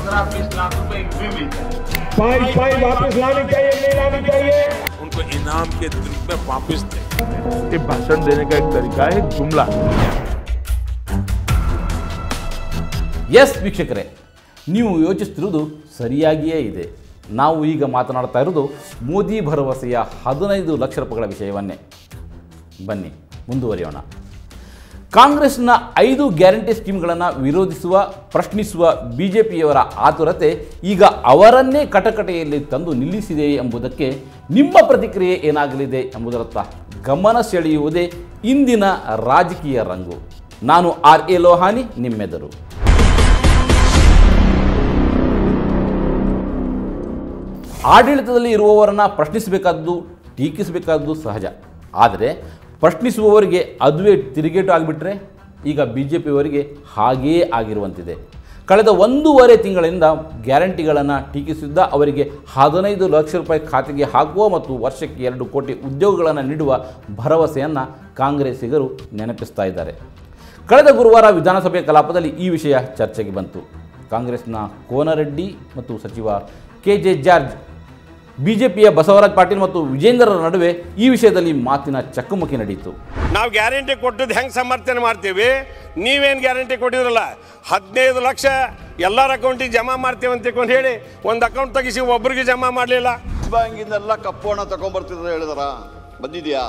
पंद्रह बीस लाख रुपए भी मिलता है फाइल फाइल वापस लानी चाहिए नहीं लानी चाहिए उनको इनाम के रूप में वापस दें ये भाषण देने का एक तरीका है जुमला ಎಸ್ ವೀಕ್ಷಕರೇ ನೀವು ಯೋಚಿಸ್ತಿರುವುದು ಸರಿಯಾಗಿಯೇ ಇದೆ ನಾವು ಈಗ ಮಾತನಾಡ್ತಾ ಇರೋದು ಮೋದಿ ಭರವಸೆಯ ಹದಿನೈದು ಲಕ್ಷ ರೂಪಾಯಿಗಳ ವಿಷಯವನ್ನೇ ಬನ್ನಿ ಮುಂದುವರಿಯೋಣ ಕಾಂಗ್ರೆಸ್ನ ಐದು ಗ್ಯಾರಂಟಿ ಸ್ಕೀಮ್ಗಳನ್ನು ವಿರೋಧಿಸುವ ಪ್ರಶ್ನಿಸುವ ಬಿ ಜೆ ಪಿಯವರ ಆತುರತೆ ಈಗ ಅವರನ್ನೇ ಕಟಕಟೆಯಲ್ಲಿ ತಂದು ನಿಲ್ಲಿಸಿದೆ ಎಂಬುದಕ್ಕೆ ನಿಮ್ಮ ಪ್ರತಿಕ್ರಿಯೆ ಏನಾಗಲಿದೆ ಎಂಬುದರತ್ತ ಗಮನ ಸೆಳೆಯುವುದೇ ಇಂದಿನ ರಾಜಕೀಯ ರಂಗು ನಾನು ಆರ್ ಎ ಲೋಹಾನಿ ನಿಮ್ಮೆದರು ಆಡಳಿತದಲ್ಲಿ ಇರುವವರನ್ನು ಪ್ರಶ್ನಿಸಬೇಕಾದ್ದು ಟೀಕಿಸಬೇಕಾದ್ದು ಸಹಜ ಆದರೆ ಪ್ರಶ್ನಿಸುವವರಿಗೆ ಅದುವೇ ತಿರುಗೇಟು ಆಗಿಬಿಟ್ರೆ ಈಗ ಬಿ ಜೆ ಪಿಯವರಿಗೆ ಹಾಗೆಯೇ ಆಗಿರುವಂತಿದೆ ಕಳೆದ ಒಂದೂವರೆ ತಿಂಗಳಿಂದ ಗ್ಯಾರಂಟಿಗಳನ್ನು ಟೀಕಿಸಿದ್ದ ಅವರಿಗೆ ಹದಿನೈದು ಲಕ್ಷ ರೂಪಾಯಿ ಖಾತೆಗೆ ಹಾಕುವ ಮತ್ತು ವರ್ಷಕ್ಕೆ ಎರಡು ಕೋಟಿ ಉದ್ಯೋಗಗಳನ್ನು ನೀಡುವ ಭರವಸೆಯನ್ನು ಕಾಂಗ್ರೆಸ್ಸಿಗರು ನೆನಪಿಸ್ತಾ ಇದ್ದಾರೆ ಕಳೆದ ಗುರುವಾರ ವಿಧಾನಸಭೆ ಕಲಾಪದಲ್ಲಿ ಈ ವಿಷಯ ಚರ್ಚೆಗೆ ಬಂತು ಕಾಂಗ್ರೆಸ್ನ ಕೋನರೆಡ್ಡಿ ಮತ್ತು ಸಚಿವ ಕೆ ಜೆ ಜಾರ್ಜ್ ಬಿಜೆಪಿಯ ಬಸವರಾಜ್ ಪಾಟೀಲ್ ಮತ್ತು ವಿಜೇಂದ್ರರ ನಡುವೆ ಈ ವಿಷಯದಲ್ಲಿ ಮಾತಿನ ಚಕಮಕಿ ನಡೆಯಿತು ನಾವು ಗ್ಯಾರಂಟಿ ಕೊಟ್ಟದ್ದು ಹೆಂಗೆ ಸಮರ್ಥನೆ ಮಾಡ್ತೀವಿ ನೀವೇನು ಗ್ಯಾರಂಟಿ ಕೊಟ್ಟಿದ್ರಲ್ಲ ಹದಿನೈದು ಲಕ್ಷ ಎಲ್ಲರ ಅಕೌಂಟಿಗೆ ಜಮಾ ಮಾಡ್ತೀವಿ ಅಂತ ತಿಳ್ಕೊಂಡು ಹೇಳಿ ಒಂದು ಅಕೌಂಟ್ ತೆಗಿಸಿ ಒಬ್ರಿಗೆ ಜಮಾ ಮಾಡಲಿಲ್ಲ ಬ್ಯಾಂಕಿಂದೆಲ್ಲ ಕಪ್ಪು ಹಣ ತಗೊಂಡ್ಬರ್ತಿದ್ರೆ ಹೇಳಿದಾರ ಬಂದಿದ್ಯಾ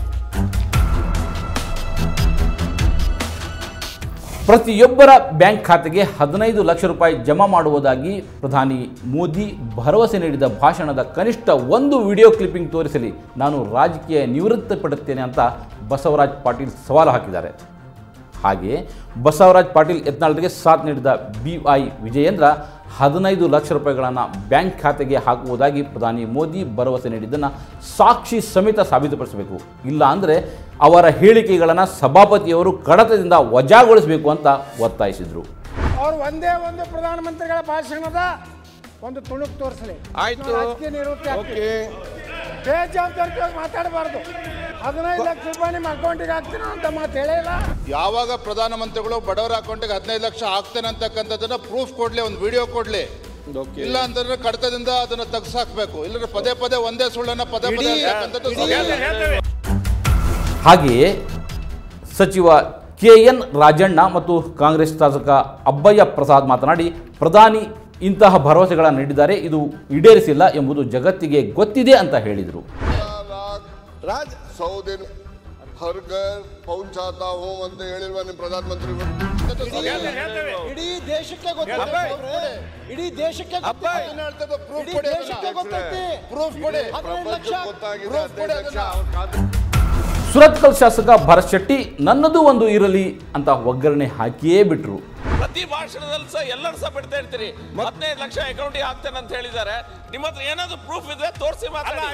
ಪ್ರತಿಯೊಬ್ಬರ ಬ್ಯಾಂಕ್ ಖಾತೆಗೆ ಹದಿನೈದು ಲಕ್ಷ ರೂಪಾಯಿ ಜಮಾ ಮಾಡುವುದಾಗಿ ಪ್ರಧಾನಿ ಮೋದಿ ಭರವಸೆ ನೀಡಿದ ಭಾಷಣದ ಕನಿಷ್ಠ ಒಂದು ವಿಡಿಯೋ ಕ್ಲಿಪ್ಪಿಂಗ್ ತೋರಿಸಲಿ ನಾನು ರಾಜಕೀಯ ನಿವೃತ್ತಿ ಪಡುತ್ತೇನೆ ಅಂತ ಬಸವರಾಜ್ ಪಾಟೀಲ್ ಸವಾಲು ಹಾಕಿದ್ದಾರೆ ಹಾಗೆಯೇ ಬಸವರಾಜ್ ಪಾಟೀಲ್ ಯತ್ನಾಳರಿಗೆ ಸಾಥ್ ನೀಡಿದ ಬಿ ಐ ವಿಜಯೇಂದ್ರ ಹದಿನೈದು ಲಕ್ಷ ರೂಪಾಯಿಗಳನ್ನು ಬ್ಯಾಂಕ್ ಖಾತೆಗೆ ಹಾಕುವುದಾಗಿ ಪ್ರಧಾನಿ ಮೋದಿ ಭರವಸೆ ನೀಡಿದ್ದನ್ನು ಸಾಕ್ಷಿ ಸಮೇತ ಸಾಬೀತುಪಡಿಸಬೇಕು ಇಲ್ಲ ಅಂದರೆ ಅವರ ಹೇಳಿಕೆಗಳನ್ನು ಸಭಾಪತಿಯವರು ಕಡತದಿಂದ ವಜಾಗೊಳಿಸಬೇಕು ಅಂತ ಒತ್ತಾಯಿಸಿದರು ಅವ್ರು ಒಂದೇ ಒಂದು ಪ್ರಧಾನಮಂತ್ರಿಗಳ ಭಾಷಣದ ಒಂದು ತುಣುಕು ತೋರಿಸಲಿ ಆಯ್ತು. ರಾಜಕೀಯ ನಿವೃತ್ತಿ ಆಗ್ತೀವಿ. ಬೇಜವಾಬ್ದಾರಿಯಾಗಿ ಮಾತಾಡಬಾರ್ದು ಹದಿನೈದು ಲಕ್ಷ ರೂಪಾಯಿ ನಿಮ್ಮ ಅಕೌಂಟಿಗೆ ಹಾಕ್ತೀನೋ ಅಂತ ಮಾತು ಹೇಳಿಲ್ಲ ಯಾವಾಗ ಪ್ರಧಾನಮಂತ್ರಿಗಳು ಬಡವರ ಅಕೌಂಟಿಗೆ ಹದಿನೈದು ಲಕ್ಷ ಹಾಕ್ತೇನೆ ಅಂತಕ್ಕಂಥದ್ದನ್ನ ಪ್ರೂಫ್ ಕೊಡ್ಲಿ ಒಂದು ವಿಡಿಯೋ ಕೊಡ್ಲಿ ಇಲ್ಲ ಅಂತಂದ್ರೆ ಕಡತದಿಂದ ಅದನ್ನ ತೆಗ್ಸಾಕ್ಬೇಕು ಇಲ್ಲದ್ರೆ ಪದೇ ಪದೇ ಒಂದೇ ಸುಳ್ಳನ್ನ ಪದೇ ಪದೇ ಅಂತಕ್ಕಂಥದ್ದು ಸರಿಯಲ್ಲ. ಹಾಗೆಯೇ ಸಚಿವ ಕೆ ಎನ್ ರಾಜಣ್ಣ ಮತ್ತು ಕಾಂಗ್ರೆಸ್ ಶಾಸಕ ಅಬ್ಬಯ್ಯ ಪ್ರಸಾದ್ ಮಾತನಾಡಿ ಪ್ರಧಾನಿ ಇಂತಹ ಭರವಸೆಗಳನ್ನು ನೀಡಿದ್ದಾರೆ ಇದು ಈಡೇರಿಸಿಲ್ಲ ಎಂಬುದು ಜಗತ್ತಿಗೆ ಗೊತ್ತಿದೆ ಅಂತ ಹೇಳಿದರು ರಾಜ್ ಸೌ ದಿನ ಹರ್ ಘರ್ ಪೌಂಚಾತಾ ಹೋಮ್ ಅಂತ ಹೇಳಿಲ್ವಾ ನಿಮ್ಮ ಪ್ರಧಾನಮಂತ್ರಿಗಳು ಇಡೀ ದೇಶಕ್ಕೆ ಇಡೀ ದೇಶಕ್ಕೆ ಪ್ರೂಫ್ ಇಡೀ ಕೊಡಿ ದೇಶಕ್ಕೆ ಗೊತ್ತೈತಿ. ಪ್ರೂಫ್ ಕೊಡಿ ಹದಿನೈದು ಲಕ್ಷ. ಪ್ರೂಫ್ ಕೊಡಿ ಅದನ್ನ. ಸುರತ್ಕಲ್ ಶಾಸಕ ಭರತ್ ಶೆಟ್ಟಿ ನನ್ನದು ಒಂದು ಇರಲಿ ಅಂತ ಒಗ್ಗರಣೆ ಹಾಕಿಯೇ ಬಿಟ್ರು ಪ್ರತಿ ಭಾಷಣದಲ್ಲಿ ಸಹ ಎಲ್ಲರೂ ಸಹ ಬಿಡ್ತಾ ಇರ್ತೀರಿ ಹದಿನೈದು ಲಕ್ಷ ಅಕೌಂಟಿಗೆ ಹಾಕ್ತೇನೆ ಅಂತ ಹೇಳಿದ್ದಾರೆ ನಿಮ್ಮ ಹತ್ರ ಏನಾದ್ರು ಪ್ರೂಫ್ ಇದ್ರೆ ತೋರಿಸಿ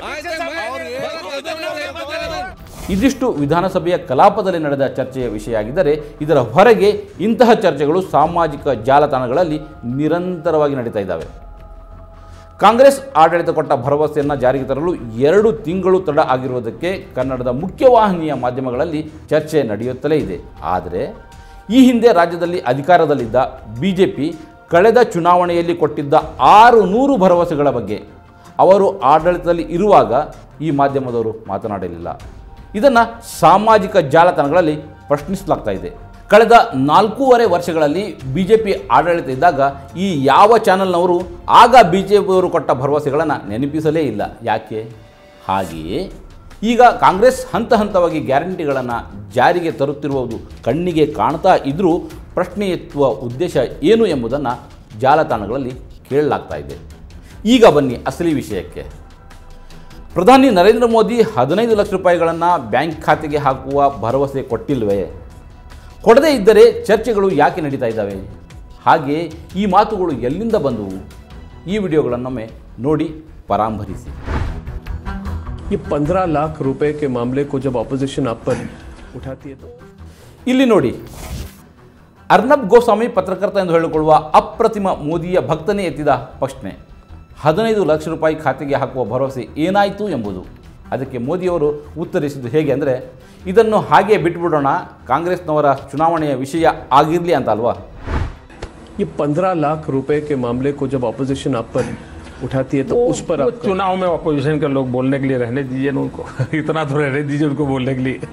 ಮಾತಾಡಿ ಇದಿಷ್ಟು ವಿಧಾನಸಭೆಯ ಕಲಾಪದಲ್ಲಿ ನಡೆದ ಚರ್ಚೆಯ ವಿಷಯ ಇದರ ಹೊರಗೆ ಇಂತಹ ಚರ್ಚೆಗಳು ಸಾಮಾಜಿಕ ಜಾಲತಾಣಗಳಲ್ಲಿ ನಿರಂತರವಾಗಿ ನಡೀತಾ ಇದ್ದಾವೆ ಕಾಂಗ್ರೆಸ್ ಆಡಳಿತ ಕೊಟ್ಟ ಭರವಸೆಯನ್ನು ಜಾರಿಗೆ ತರಲು ಎರಡು ತಿಂಗಳು ತಡ ಆಗಿರುವುದಕ್ಕೆ ಕನ್ನಡದ ಮುಖ್ಯವಾಹಿನಿಯ ಮಾಧ್ಯಮಗಳಲ್ಲಿ ಚರ್ಚೆ ನಡೆಯುತ್ತಲೇ ಇದೆ ಆದರೆ ಈ ಹಿಂದೆ ರಾಜ್ಯದಲ್ಲಿ ಅಧಿಕಾರದಲ್ಲಿದ್ದ ಬಿ ಜೆ ಪಿ ಕಳೆದ ಚುನಾವಣೆಯಲ್ಲಿ ಕೊಟ್ಟಿದ್ದ ಆರು ನೂರು ಭರವಸೆಗಳ ಬಗ್ಗೆ ಅವರು ಆಡಳಿತದಲ್ಲಿ ಇರುವಾಗ ಈ ಮಾಧ್ಯಮದವರು ಮಾತನಾಡಲಿಲ್ಲ ಇದನ್ನು ಸಾಮಾಜಿಕ ಜಾಲತಾಣಗಳಲ್ಲಿ ಪ್ರಶ್ನಿಸಲಾಗ್ತಾ ಇದೆ ಕಳೆದ ನಾಲ್ಕೂವರೆ ವರ್ಷಗಳಲ್ಲಿ ಬಿ ಜೆ ಪಿ ಆಡಳಿತ ಇದ್ದಾಗ ಈ ಯಾವ ಚಾನಲ್ನವರು ಆಗ ಬಿ ಜೆ ಪಿಯವರು ಕೊಟ್ಟ ಭರವಸೆಗಳನ್ನು ನೆನಪಿಸಲೇ ಇಲ್ಲ ಯಾಕೆ ಹಾಗೆಯೇ ಈಗ ಕಾಂಗ್ರೆಸ್ ಹಂತ ಹಂತವಾಗಿ ಗ್ಯಾರಂಟಿಗಳನ್ನು ಜಾರಿಗೆ ತರುತ್ತಿರುವುದು ಕಣ್ಣಿಗೆ ಕಾಣ್ತಾ ಇದ್ದರೂ ಪ್ರಶ್ನೆ ಎತ್ತುವ ಉದ್ದೇಶ ಏನು ಎಂಬುದನ್ನು ಜಾಲತಾಣಗಳಲ್ಲಿ ಕೇಳಲಾಗ್ತಾ ಇದೆ ಈಗ ಬನ್ನಿ ಅಸಲಿ ವಿಷಯಕ್ಕೆ ಪ್ರಧಾನಿ ನರೇಂದ್ರ ಮೋದಿ ಹದಿನೈದು ಲಕ್ಷ ರೂಪಾಯಿಗಳನ್ನು ಬ್ಯಾಂಕ್ ಖಾತೆಗೆ ಹಾಕುವ ಭರವಸೆ ಕೊಟ್ಟಿಲ್ವೇ ಕೊಡದೇ ಇದ್ದರೆ ಚರ್ಚೆಗಳು ಯಾಕೆ ನಡೀತಾ ಇದ್ದಾವೆ ಹಾಗೆ ಈ ಮಾತುಗಳು ಎಲ್ಲಿಂದ ಬಂದವು ಈ ವಿಡಿಯೋಗಳನ್ನೊಮ್ಮೆ ನೋಡಿ ಪರಾಂಭರಿಸಿ ये पंद्रह लाख रुपए के मामले को जब ऑपोजिशन आप पर उठाती है तो ಇಲ್ಲಿ ನೋಡಿ ಅರ್ನಬ್ ಗೋಸ್ವಾಮಿ ಪತ್ರಕರ್ತ ಎಂದು ಹೇಳಿಕೊಳ್ಳುವ ಅಪ್ರತಿಮ ಮೋದಿಯ ಭಕ್ತನೇ ಎತ್ತಿದ ಪ್ರಶ್ನೆ ಹದಿನೈದು ಲಕ್ಷ ರೂಪಾಯಿ ಖಾತೆಗೆ ಹಾಕುವ ಭರವಸೆ ಏನಾಯಿತು ಎಂಬುದು ಅದಕ್ಕೆ ಮೋದಿಯವರು ಉತ್ತರಿಸಿದ್ದು ಹೇಗೆ ಅಂದರೆ ಇದನ್ನು ಹಾಗೆ ಬಿಟ್ಬಿಡೋಣ ಕಾಂಗ್ರೆಸ್ನವರ ಚುನಾವಣೆಯ ವಿಷಯ ಆಗಿರಲಿ ಅಂತ ಅಲ್ವಾ ये पंद्रह लाख रुपए के मामले को जब ऑपोजिशन आप पर उठाती है तो उस पर वो आप चुनाव में अपोजिशन के लोग बोलने के लिए रहने दीजिए ना उनको इतना तो रहने दीजिए उनको बोलने के लिए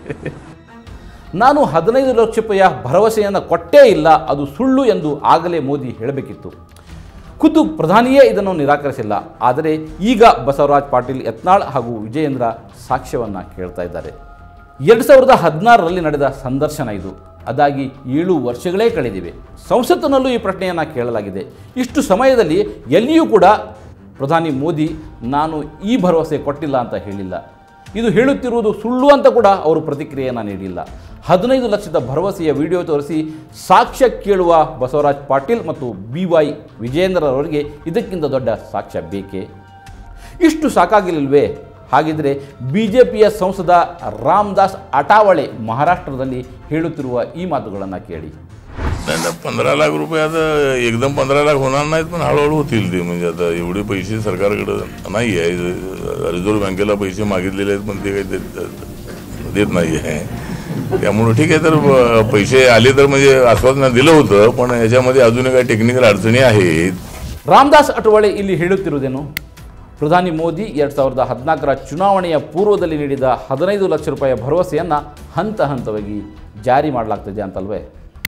ನಾನು ಹದಿನೈದು ಲಕ್ಷ ರೂಪಾಯಿಯ ಭರವಸೆಯನ್ನು ಕೊಟ್ಟೇ ಇಲ್ಲ ಅದು ಸುಳ್ಳು ಎಂದು ಆಗಲೇ ಮೋದಿ ಹೇಳಬೇಕಿತ್ತು ಖುದ್ದು ಪ್ರಧಾನಿಯೇ ಇದನ್ನು ನಿರಾಕರಿಸಿಲ್ಲ ಆದರೆ ಈಗ ಬಸವರಾಜ್ ಪಾಟೀಲ್ ಯತ್ನಾಳ್ ಹಾಗೂ ವಿಜಯೇಂದ್ರ ಸಾಕ್ಷ್ಯವನ್ನು ಕೇಳ್ತಾ ಇದ್ದಾರೆ ಎರಡು ಸಾವಿರದ ಹದಿನಾರರಲ್ಲಿ ನಡೆದ ಸಂದರ್ಶನ ಇದು ಅದಾಗಿ ಏಳು ವರ್ಷಗಳೇ ಕಳೆದಿವೆ ಸಂಸತ್ತಿನಲ್ಲೂ ಈ ಪ್ರಶ್ನೆಯನ್ನು ಕೇಳಲಾಗಿದೆ ಇಷ್ಟು ಸಮಯದಲ್ಲಿ ಎಲ್ಲಿಯೂ ಕೂಡ ಪ್ರಧಾನಿ ಮೋದಿ ನಾನು ಈ ಭರವಸೆ ಕೊಟ್ಟಿಲ್ಲ ಅಂತ ಹೇಳಿಲ್ಲ ಇದು ಹೇಳುತ್ತಿರುವುದು ಸುಳ್ಳು ಅಂತ ಕೂಡ ಅವರು ಪ್ರತಿಕ್ರಿಯೆಯನ್ನು ನೀಡಿಲ್ಲ ಹದಿನೈದು ಲಕ್ಷದ ಭರವಸೆಯ ವಿಡಿಯೋ ತೋರಿಸಿ ಸಾಕ್ಷ್ಯ ಕೇಳುವ ಬಸವರಾಜ್ ಪಾಟೀಲ್ ಮತ್ತು ಬಿ ವೈ ವಿಜೇಂದ್ರರವರಿಗೆ ಇದಕ್ಕಿಂತ ದೊಡ್ಡ ಸಾಕ್ಷ್ಯ ಬೇಕೇ ಇಷ್ಟು ಸಾಕಾಗಿಲ್ಲವೇ ಹಾಗಿದ್ರೆ ಬಿ ಜೆ ಪಿಯ ಸಂಸದ ರಾಮದಾಸ್ ಅಟಾವಳೆ ಮಹಾರಾಷ್ಟ್ರದಲ್ಲಿ ಹೇಳುತ್ತಿರುವ ಈ ಮಾತುಗಳನ್ನು ಕೇಳಿ नाही नाही पंधरा लाख रुपये आता एकदम पंधरा लाख होणार नाहीत पण हळूहळू होतील ते म्हणजे आता एवढे पैसे सरकारकडं नाही आहे रिझर्व्ह बँकेला पैसे मागितलेले आहेत पण ते काही देत- देत नाही आहे त्यामुळं ठीक आहे तर ब- पैसे आले तर म्हणजे आश्वासन दिलं होतं पण याच्यामध्ये अजूनही काही टेक्निकल अडचणी आहेत ರಾಮದಾಸ್ ಅಟವಳೆ ಇಲ್ಲಿ ಹೇಳುತ್ತಿರುವುದೇನು ಪ್ರಧಾನಿ ಮೋದಿ ಎರಡು ಸಾವಿರದ ಹದಿನಾಲ್ಕರ ಚುನಾವಣೆಯ ಪೂರ್ವದಲ್ಲಿ ನೀಡಿದ ಹದಿನೈದು ಲಕ್ಷ ರೂಪಾಯಿಯ ಭರವಸೆಯನ್ನು ಹಂತ ಹಂತವಾಗಿ ಜಾರಿ ಮಾಡಲಾಗ್ತಿದೆ ಅಂತಲ್ವೇ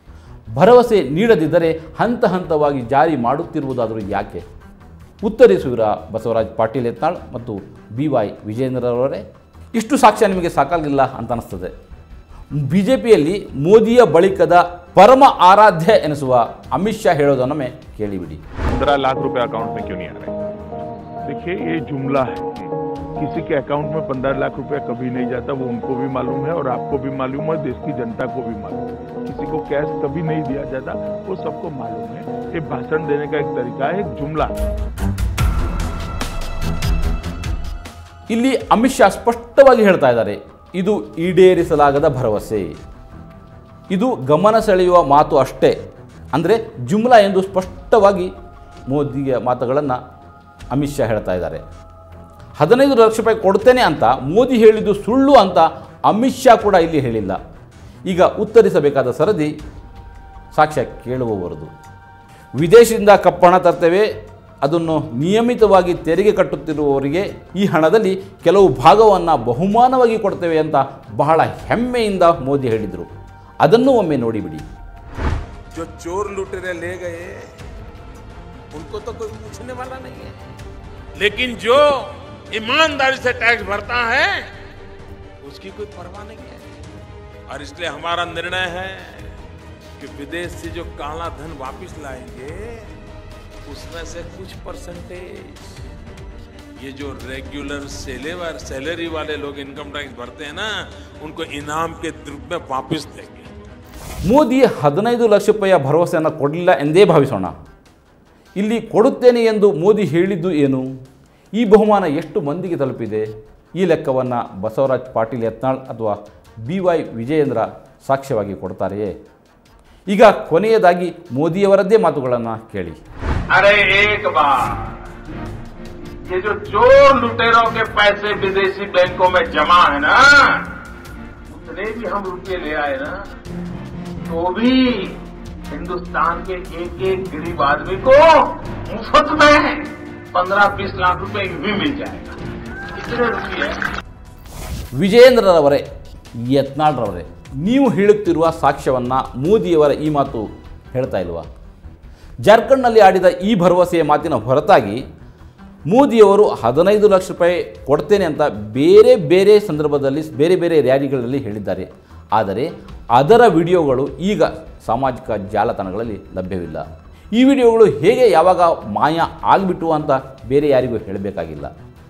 ಭರವಸೆ ನೀಡದಿದ್ದರೆ ಹಂತ ಹಂತವಾಗಿ ಜಾರಿ ಮಾಡುತ್ತಿರುವುದಾದರೂ ಯಾಕೆ ಉತ್ತರಿಸುವಿರ ಬಸವರಾಜ್ ಪಾಟೀಲ್ ಯತ್ನಾಳ್ ಮತ್ತು ಬಿ ವೈ ವಿಜೇಂದ್ರರವರೇ ಇಷ್ಟು ಸಾಕ್ಷ್ಯ ನಿಮಗೆ ಸಾಕಾಗಿಲ್ಲ ಅಂತ ಅನಿಸ್ತದೆ ಬಿ ಜೆ ಪಿಯಲ್ಲಿ ಮೋದಿಯ ಬಳಿಕದ ಪರಮ ಆರಾಧ್ಯ ಎನಿಸುವ ಅಮಿತ್ ಶಾ ಹೇಳೋದನ್ನೊಮ್ಮೆ ಕೇಳಿಬಿಡಿ पंद्रह लाख रुपए अकाउंट में क्यों नहीं आ रहे देखिए ये जुमला है किसी के अकाउंट में पंद्रह लाख रुपया कभी नहीं जाता वो उनको भी मालूम है और आपको भी मालूम है देश की जनता को भी मालूम है किसी को कैश कभी नहीं दिया जाता वो सबको मालूम है ये भाषण देने का एक तरीका है एक जुमला है ಇಲ್ಲಿ ಅಮಿತ್ ಶಾ ಸ್ಪಷ್ಟವಾಗಿ ಹೇಳ್ತಾ ಇದ್ದಾರೆ ಇದು ಈಡೇರಿಸಲಾಗದ ಭರವಸೆ ಇದು ಗಮನ ಸೆಳೆಯುವ ಮಾತು ಅಷ್ಟೇ ಅಂದರೆ ಜುಮ್ಲಾ ಎಂದು ಸ್ಪಷ್ಟವಾಗಿ ಮೋದಿಯ ಮಾತುಗಳನ್ನು ಅಮಿತ್ ಶಾ ಹೇಳ್ತಾ ಇದ್ದಾರೆ ಹದಿನೈದು ಲಕ್ಷ ರೂಪಾಯಿ ಕೊಡ್ತೇನೆ ಅಂತ ಮೋದಿ ಹೇಳಿದ್ದು ಸುಳ್ಳು ಅಂತ ಅಮಿತ್ ಶಾ ಕೂಡ ಇಲ್ಲಿ ಹೇಳಿಲ್ಲ ಈಗ ಉತ್ತರಿಸಬೇಕಾದ ಸರದಿ ಸಾಕ್ಷ್ಯ ಕೇಳುವವರದು ವಿದೇಶದಿಂದ ಕಪ್ಪು ಹಣ ತರ್ತೇವೆ ಅದನ್ನು ನಿಯಮಿತವಾಗಿ ತೆರಿಗೆ ಕಟ್ಟುತ್ತಿರುವವರಿಗೆ ಈ ಹಣದಲ್ಲಿ ಕೆಲವು ಭಾಗವನ್ನು ಬಹುಮಾನವಾಗಿ ಕೊಡ್ತೇವೆ ಅಂತ ಬಹಳ ಹೆಮ್ಮೆಯಿಂದ ಮೋದಿ ಹೇಳಿದರು ಅದನ್ನು ಒಮ್ಮೆ ನೋಡಿಬಿಡಿ जो चोर लुटेरे ले गए उनको तो कोई पूछने वाला नहीं है लेकिन जो ईमानदारी से टैक्स भरता है उसकी कोई परवाह नहीं है और इसलिए हमारा निर्णय है कि विदेश से जो काला धन वापस लाएंगे उसमें से कुछ परसेंटेज ये जो रेगुलर सेलेवर सैलरी वाले लोग इनकम टैक्स भरते हैं ना उनको इनाम के रूप में वापस देंगे ಮೋದಿ ಹದಿನೈದು ಲಕ್ಷ ರೂಪಾಯಿಯ ಭರವಸೆಯನ್ನು ಕೊಡಲಿಲ್ಲ ಎಂದೇ ಭಾವಿಸೋಣ ಇಲ್ಲಿ ಕೊಡುತ್ತೇನೆ ಎಂದು ಮೋದಿ ಹೇಳಿದ್ದು ಏನು ಈ ಬಹುಮಾನ ಎಷ್ಟು ಮಂದಿಗೆ ತಲುಪಿದೆ ಈ ಲೆಕ್ಕವನ್ನು ಬಸವರಾಜ್ ಪಾಟೀಲ್ ಯತ್ನಾಳ್ ಅಥವಾ ಬಿ ವೈ ವಿಜಯೇಂದ್ರ ಸಾಕ್ಷ್ಯವಾಗಿ ಕೊಡ್ತಾರೆಯೇ ಈಗ ಕೊನೆಯದಾಗಿ ಮೋದಿಯವರದ್ದೇ ಮಾತುಗಳನ್ನು ಕೇಳಿ अरे एक बार ये जो चोर लुटेरों के पैसे विदेशी बैंकों में जमा है ना उतने भी हम रुपये ले आए ना तो भी हिंदुस्तान के एक एक गरीब आदमी को मुफ्त में पंद्रह बीस लाख रुपए भी मिल जाएगा कितने रुपये ವಿಜಯೇಂದ್ರರವರೇ ಯತ್ನಾಳ್ರವರೇ ನೀವು ಹೇಳುತ್ತಿರುವ ಸಾಕ್ಷ್ಯವನ್ನು ಮೋದಿಯವರ ಈ ಮಾತು ಹೇಳ್ತಾ ಇಲ್ವಾ ಜಾರ್ಖಂಡ್ನಲ್ಲಿ ಆಡಿದ ಈ ಭರವಸೆಯ ಮಾತಿನ ಹೊರತಾಗಿ ಮೋದಿಯವರು ಹದಿನೈದು ಲಕ್ಷ ರೂಪಾಯಿ ಕೊಡ್ತೇನೆ ಅಂತ ಬೇರೆ ಬೇರೆ ಸಂದರ್ಭದಲ್ಲಿ ಬೇರೆ ಬೇರೆ ರ್ಯಾಲಿಗಳಲ್ಲಿ ಹೇಳಿದ್ದಾರೆ ಆದರೆ ಅದರ ವಿಡಿಯೋಗಳು ಈಗ ಸಾಮಾಜಿಕ ಜಾಲತಾಣಗಳಲ್ಲಿ ಲಭ್ಯವಿಲ್ಲ ಈ ವಿಡಿಯೋಗಳು ಹೇಗೆ ಯಾವಾಗ ಮಾಯ ಆಗಿಬಿಟ್ಟು ಅಂತ ಬೇರೆ ಯಾರಿಗೂ ಹೇಳಬೇಕಾಗಿಲ್ಲ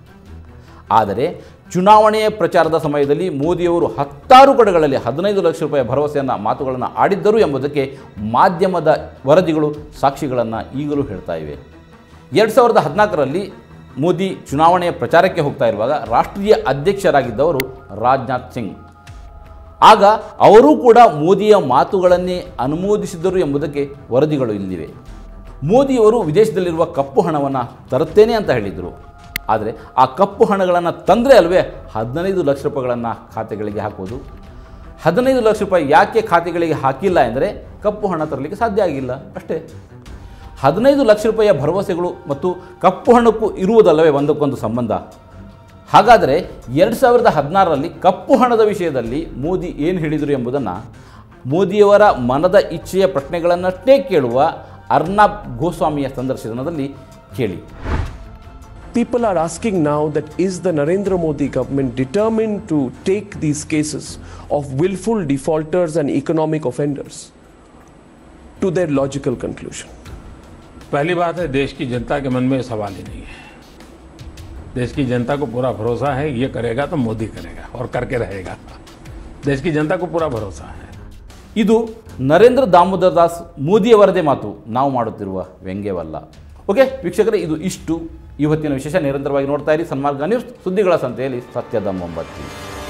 ಆದರೆ ಚುನಾವಣೆಯ ಪ್ರಚಾರದ ಸಮಯದಲ್ಲಿ ಮೋದಿಯವರು ಹತ್ತಾರು ಕಡೆಗಳಲ್ಲಿ ಹದಿನೈದು ಲಕ್ಷ ರೂಪಾಯಿ ಭರವಸೆಯನ್ನು ಮಾತುಗಳನ್ನು ಆಡಿದ್ದರು ಎಂಬುದಕ್ಕೆ ಮಾಧ್ಯಮದ ವರದಿಗಳು ಸಾಕ್ಷಿಗಳನ್ನು ಈಗಲೂ ಹೇಳ್ತಾ ಇವೆ ಎರಡು ಸಾವಿರದ ಹದಿನಾಲ್ಕರಲ್ಲಿ ಮೋದಿ ಚುನಾವಣೆಯ ಪ್ರಚಾರಕ್ಕೆ ಹೋಗ್ತಾ ಇರುವಾಗ ರಾಷ್ಟ್ರೀಯ ಅಧ್ಯಕ್ಷರಾಗಿದ್ದವರು ರಾಜನಾಥ್ ಸಿಂಗ್ ಆಗ ಅವರೂ ಕೂಡ ಮೋದಿಯ ಮಾತುಗಳನ್ನೇ ಅನುಮೋದಿಸಿದರು ಎಂಬುದಕ್ಕೆ ವರದಿಗಳು ಇಲ್ಲಿವೆ ಮೋದಿಯವರು ವಿದೇಶದಲ್ಲಿರುವ ಕಪ್ಪು ಹಣವನ್ನು ತರುತ್ತೇನೆ ಅಂತ ಹೇಳಿದರು ಆದರೆ ಆ ಕಪ್ಪು ಹಣಗಳನ್ನು ತಂದರೆ ಅಲ್ವೇ ಹದಿನೈದು ಲಕ್ಷ ರೂಪಾಯಿಗಳನ್ನು ಖಾತೆಗಳಿಗೆ ಹಾಕೋದು ಹದಿನೈದು ಲಕ್ಷ ರೂಪಾಯಿ ಯಾಕೆ ಖಾತೆಗಳಿಗೆ ಹಾಕಿಲ್ಲ ಎಂದರೆ ಕಪ್ಪು ಹಣ ತರಲಿಕ್ಕೆ ಸಾಧ್ಯ ಆಗಿಲ್ಲ ಅಷ್ಟೇ ಹದಿನೈದು ಲಕ್ಷ ರೂಪಾಯಿಯ ಭರವಸೆಗಳು ಮತ್ತು ಕಪ್ಪು ಹಣಕ್ಕೂ ಇರುವುದಲ್ಲವೇ ಒಂದಕ್ಕೊಂದು ಸಂಬಂಧ ಹಾಗಾದರೆ ಎರಡು ಸಾವಿರದ ಹದಿನಾರರಲ್ಲಿ ಕಪ್ಪು ಹಣದ ವಿಷಯದಲ್ಲಿ ಮೋದಿ ಏನು ಹೇಳಿದರು ಎಂಬುದನ್ನು ಮೋದಿಯವರ ಮನದ ಇಚ್ಛೆಯ ಪ್ರಶ್ನೆಗಳನ್ನಷ್ಟೇ ಕೇಳುವ ಅರ್ನಾಬ್ ಗೋಸ್ವಾಮಿಯ ಸಂದರ್ಶನದಲ್ಲಿ ಕೇಳಿ People are asking now that is the Narendra Modi government determined to take these cases of willful defaulters and economic offenders to their logical conclusion? पहली बात है देश की जनता के मन में ये सवाल ही नहीं है देश की जनता को पूरा भरोसा है ये करेगा तो मोदी करेगा और करके रहेगा देश की जनता को पूरा भरोसा है ಇದು ನರೇಂದ್ರ ದಾಮೋದರ್ ದಾಸ್ ಮೋದಿಯವರದೇ ಮಾತು ನಾವು ಮಾಡುತ್ತಿರುವ ವ್ಯಂಗ್ಯವಲ್ಲ ಓಕೆ ವೀಕ್ಷಕರೇ ಇದು ಇಷ್ಟು ಇವತ್ತಿನ ವಿಶೇಷ ನಿರಂತರವಾಗಿ ನೋಡ್ತಾ ಇರಿ ಸನ್ಮಾರ್ಗ ನ್ಯೂಸ್ ಸುದ್ದಿಗಳ ಸಂತೆಯಲ್ಲಿ ಸತ್ಯದ ಮೊಂಬತ್ತಿ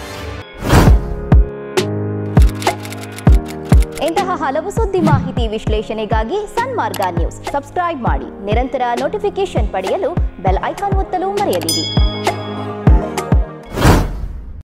ಇಂತಹ ಹಲವು ಸುದ್ದಿ ಮಾಹಿತಿ ವಿಶ್ಲೇಷಣೆಗಾಗಿ ಸನ್ಮಾರ್ಗ ನ್ಯೂಸ್ ಸಬ್ಸ್ಕ್ರೈಬ್ ಮಾಡಿ ನಿರಂತರ ನೋಟಿಫಿಕೇಶನ್ ಪಡೆಯಲು ಬೆಲ್ ಐಕಾನ್ ಒತ್ತಲು ಮರೆಯದಿರಿ